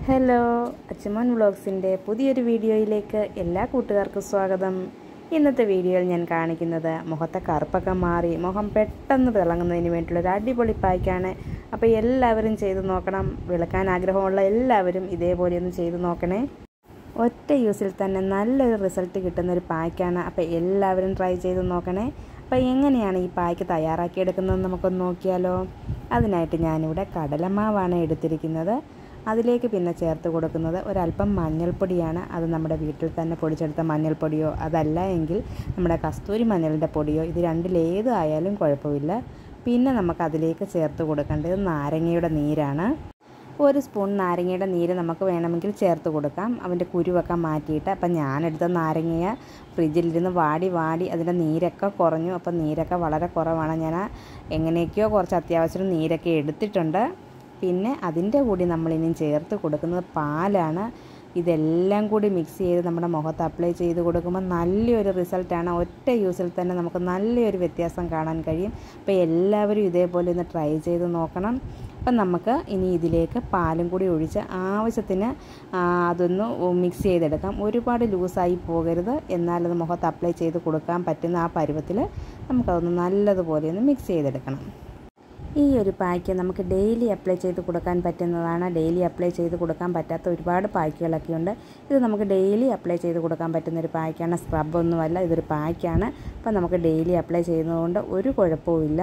hello അച്ചമോൻ വ്ളോഗ്സിൻ്റെ പുതിയൊരു വീഡിയോയിലേക്ക് എല്ലാ കൂട്ടുകാർക്കും സ്വാഗതം ഇന്നത്തെ വീഡിയോയിൽ ഞാൻ കാണിക്കുന്നത് മുഖത്തെ കറുപ്പൊക്കെ മാറി മുഖം പെട്ടെന്ന് തിളങ്ങുന്നതിന് വേണ്ടിയുള്ള ഒരു അടിപൊളി പായ്ക്കാണ് അപ്പോൾ എല്ലാവരും ചെയ്ത് നോക്കണം വിളക്കാൻ ആഗ്രഹമുള്ള എല്ലാവരും ഇതേപോലെ ഒന്ന് ചെയ്ത് നോക്കണേ ഒറ്റ യൂസിൽ തന്നെ നല്ലൊരു റിസൾട്ട് കിട്ടുന്ന ഒരു പായ്ക്കാണ് അപ്പോൾ എല്ലാവരും ട്രൈ ചെയ്ത് നോക്കണേ അപ്പോൾ എങ്ങനെയാണ് ഈ പായ്ക്ക് തയ്യാറാക്കിയെടുക്കുന്നതെന്ന് നമുക്കൊന്ന് നോക്കിയാലോ അതിനായിട്ട് ഞാനിവിടെ കടലമാവാണ് എടുത്തിരിക്കുന്നത് അതിലേക്ക് പിന്നെ ചേർത്ത് കൊടുക്കുന്നത് ഒരല്പം മഞ്ഞൾപ്പൊടിയാണ് അത് നമ്മുടെ വീട്ടിൽ തന്നെ പൊടിച്ചെടുത്ത മഞ്ഞൾപ്പൊടിയോ അതല്ല എങ്കിൽ നമ്മുടെ കസ്തൂരി മഞ്ഞളിൻ്റെ പൊടിയോ ഇത് രണ്ടിലേത് ആയാലും കുഴപ്പമില്ല പിന്നെ നമുക്ക് അതിലേക്ക് ചേർത്ത് കൊടുക്കേണ്ടത് നാരങ്ങയുടെ നീരാണ് ഒരു സ്പൂൺ നാരങ്ങയുടെ നീര് നമുക്ക് വേണമെങ്കിൽ ചേർത്ത് കൊടുക്കാം അതിൻ്റെ കുരുവൊക്കെ മാറ്റിയിട്ട് അപ്പം ഞാനെടുത്ത നാരങ്ങയ ഫ്രിഡ്ജിലിരുന്ന് വാടി വാടി അതിൻ്റെ നീരൊക്കെ കുറഞ്ഞു അപ്പം നീരൊക്കെ വളരെ കുറവാണ് ഞാൻ എങ്ങനെയൊക്കെയോ കുറച്ച് അത്യാവശ്യം നീരൊക്കെ എടുത്തിട്ടുണ്ട് പിന്നെ അതിൻ്റെ കൂടി നമ്മളിനിയും ചേർത്ത് കൊടുക്കുന്നത് പാലാണ് ഇതെല്ലാം കൂടി മിക്സ് ചെയ്ത് നമ്മുടെ മുഖത്ത് അപ്ലൈ ചെയ്ത് കൊടുക്കുമ്പോൾ നല്ലൊരു റിസൾട്ടാണ് ഒറ്റ യൂസിൽ തന്നെ നമുക്ക് നല്ലൊരു വ്യത്യാസം കാണാൻ കഴിയും അപ്പോൾ എല്ലാവരും ഇതേപോലെ ഒന്ന് ട്രൈ ചെയ്ത് നോക്കണം അപ്പം നമുക്ക് ഇനി ഇതിലേക്ക് പാലും കൂടി ഒഴിച്ച് ആവശ്യത്തിന് അതൊന്ന് മിക്സ് ചെയ്തെടുക്കാം ഒരുപാട് ലൂസായി പോകരുത് എന്നാലത് മുഖത്ത് അപ്ലൈ ചെയ്ത് കൊടുക്കാൻ പറ്റുന്ന ആ പരുവത്തിൽ നമുക്കതൊന്ന് നല്ലതുപോലെ ഒന്ന് മിക്സ് ചെയ്തെടുക്കണം ഈ ഒരു പായ്ക്ക് നമുക്ക് ഡെയിലി അപ്ലൈ ചെയ്ത് കൊടുക്കാൻ പറ്റുന്നതാണ് ഡെയിലി അപ്ലൈ ചെയ്ത് കൊടുക്കാൻ പറ്റാത്ത ഒരുപാട് പായ്ക്കുകളൊക്കെ ഉണ്ട് ഇത് നമുക്ക് ഡെയിലി അപ്ലൈ ചെയ്ത് കൊടുക്കാൻ പറ്റുന്ന ഒരു പായ്ക്കാണ് സ്ക്രബ് ഒന്നുമല്ല ഇതൊരു പായ്ക്കാണ് അപ്പം നമുക്ക് ഡെയിലി അപ്ലൈ ചെയ്യുന്നതുകൊണ്ട് ഒരു കുഴപ്പവുമില്ല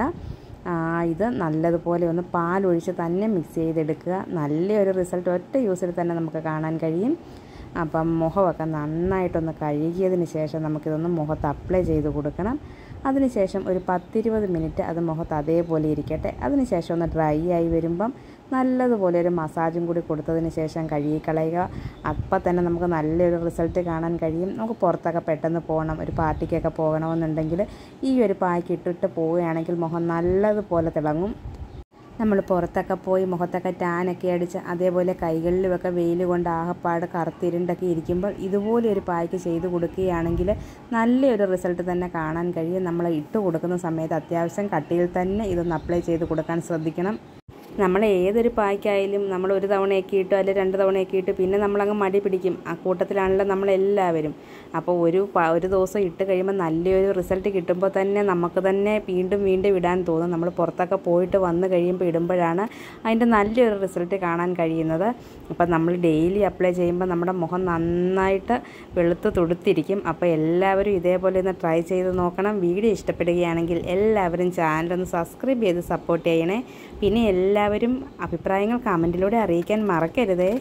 ഇത് നല്ലതുപോലെ ഒന്ന് പാലൊഴിച്ച് തന്നെ മിക്സ് ചെയ്തെടുക്കുക നല്ലൊരു റിസൾട്ട് ഒറ്റ യൂസിൽ തന്നെ നമുക്ക് കാണാൻ കഴിയും അപ്പം മുഖമൊക്കെ നന്നായിട്ടൊന്ന് കഴുകിയതിന് ശേഷം നമുക്കിതൊന്ന് മുഖത്ത് അപ്ലൈ ചെയ്ത് കൊടുക്കണം അതിനുശേഷം ഒരു പത്തിരുപത് മിനിറ്റ് അത് മുഖത്ത് അതേപോലെ ഇരിക്കട്ടെ അതിനുശേഷം ഒന്ന് ഡ്രൈ ആയി വരുമ്പം നല്ലതുപോലെ ഒരു മസാജും കൂടി കൊടുത്തതിന് ശേഷം കഴുകിക്കളയുക അപ്പം തന്നെ നമുക്ക് നല്ലൊരു റിസൾട്ട് കാണാൻ കഴിയും നമുക്ക് പുറത്തൊക്കെ പെട്ടെന്ന് പോകണം ഒരു പാർട്ടിക്കൊക്കെ പോകണമെന്നുണ്ടെങ്കിൽ ഈ ഒരു പായ്ക്ക് ഇട്ടിട്ട് പോവുകയാണെങ്കിൽ മുഖം നല്ലതുപോലെ തിളങ്ങും നമ്മൾ പുറത്തൊക്കെ പോയി മുഖത്തൊക്കെ ടാനൊക്കെ അടിച്ച് അതേപോലെ കൈകളിലുമൊക്കെ വെയിൽ കൊണ്ട് ആകപ്പാട് കറുത്തിരുണ്ടൊക്കെ ഇരിക്കുമ്പോൾ ഇതുപോലെ ഒരു പായ്ക്ക് ചെയ്ത് കൊടുക്കുകയാണെങ്കിൽ നല്ലൊരു റിസൾട്ട് തന്നെ കാണാൻ കഴിയും നമ്മൾ ഇട്ട് കൊടുക്കുന്ന സമയത്ത് അത്യാവശ്യം കട്ടിയിൽ തന്നെ ഇതൊന്ന് അപ്ലൈ ചെയ്ത് കൊടുക്കാൻ ശ്രദ്ധിക്കണം നമ്മൾ ഏതൊരു പായ്ക്കായാലും നമ്മൾ ഒരു തവണയൊക്കെ ഇട്ടു അല്ലെങ്കിൽ രണ്ട് തവണയൊക്കെ ഇട്ട് പിന്നെ നമ്മളങ്ങ് മടി പിടിക്കും ആ കൂട്ടത്തിലാണല്ലോ നമ്മളെല്ലാവരും അപ്പോൾ ഒരു ഒരു ദിവസം ഇട്ട് കഴിയുമ്പോൾ നല്ലൊരു റിസൾട്ട് കിട്ടുമ്പോൾ തന്നെ നമുക്ക് തന്നെ വീണ്ടും വീണ്ടും ഇടാൻ തോന്നും നമ്മൾ പുറത്തൊക്കെ പോയിട്ട് വന്ന് കഴിയുമ്പോൾ ഇടുമ്പോഴാണ് അതിൻ്റെ നല്ലൊരു റിസൾട്ട് കാണാൻ കഴിയുന്നത് അപ്പം നമ്മൾ ഡെയിലി അപ്ലൈ ചെയ്യുമ്പോൾ നമ്മുടെ മുഖം നന്നായിട്ട് വെളുത്ത് തുടുത്തിരിക്കും അപ്പോൾ എല്ലാവരും ഇതേപോലെ ഒന്ന് ട്രൈ ചെയ്ത് നോക്കണം വീഡിയോ ഇഷ്ടപ്പെടുകയാണെങ്കിൽ എല്ലാവരും ചാനലൊന്ന് സബ്സ്ക്രൈബ് ചെയ്ത് സപ്പോർട്ട് ചെയ്യണേ പിന്നെ എല്ലാവരും അഭിപ്രായങ്ങൾ കമൻറ്റിലൂടെ അറിയിക്കാൻ മറക്കരുതേ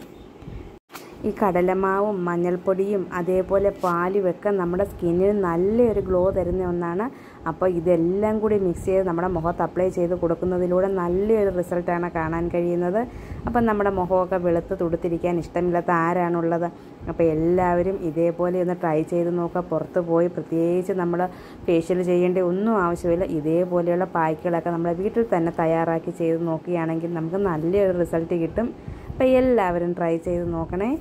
ഈ കടലമാവും മഞ്ഞൾപ്പൊടിയും അതേപോലെ പാലും ഒക്കെ നമ്മുടെ സ്കിന്നിന് നല്ലൊരു ഗ്ലോ തരുന്ന ഒന്നാണ് അപ്പോൾ ഇതെല്ലാം കൂടി മിക്സ് ചെയ്ത് നമ്മുടെ മുഖത്ത് അപ്ലൈ ചെയ്ത് കൊടുക്കുന്നതിലൂടെ നല്ലൊരു റിസൾട്ടാണ് കാണാൻ കഴിയുന്നത് അപ്പം നമ്മുടെ മുഖമൊക്കെ വെളുത്ത് തുടുത്തിരിക്കാൻ ഇഷ്ടമില്ലാത്ത ആരാണുള്ളത് അപ്പോൾ എല്ലാവരും ഇതേപോലെ ഒന്ന് ട്രൈ ചെയ്ത് നോക്കുക പുറത്ത് പോയി പ്രത്യേകിച്ച് നമ്മൾ ഫേഷ്യൽ ചെയ്യേണ്ട ഒന്നും ആവശ്യമില്ല ഇതേപോലെയുള്ള പായ്ക്കുകളൊക്കെ നമ്മുടെ വീട്ടിൽ തന്നെ തയ്യാറാക്കി ചെയ്ത് നോക്കുകയാണെങ്കിൽ നമുക്ക് നല്ലൊരു റിസൾട്ട് കിട്ടും അപ്പോൾ എല്ലാവരും ട്രൈ ചെയ്ത് നോക്കണേ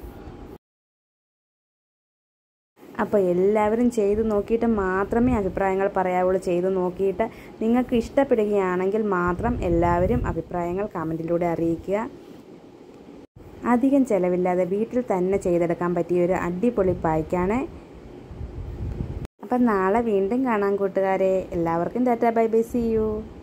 അപ്പോൾ എല്ലാവരും ചെയ്ത് നോക്കിയിട്ട് മാത്രമേ അഭിപ്രായങ്ങൾ പറയാവുള്ളൂ ചെയ്ത് നോക്കിയിട്ട് നിങ്ങൾക്ക് ഇഷ്ടപ്പെടുകയാണെങ്കിൽ മാത്രം എല്ലാവരും അഭിപ്രായങ്ങൾ കമൻറ്റിലൂടെ അറിയിക്കുക അധികം ചിലവില്ലാതെ വീട്ടിൽ തന്നെ ചെയ്തെടുക്കാൻ പറ്റിയ ഒരു അടിപൊളി പായ്ക്കാണ് അപ്പം നാളെ വീണ്ടും കാണാം കൂട്ടുകാരെ എല്ലാവർക്കും tata bye bye see U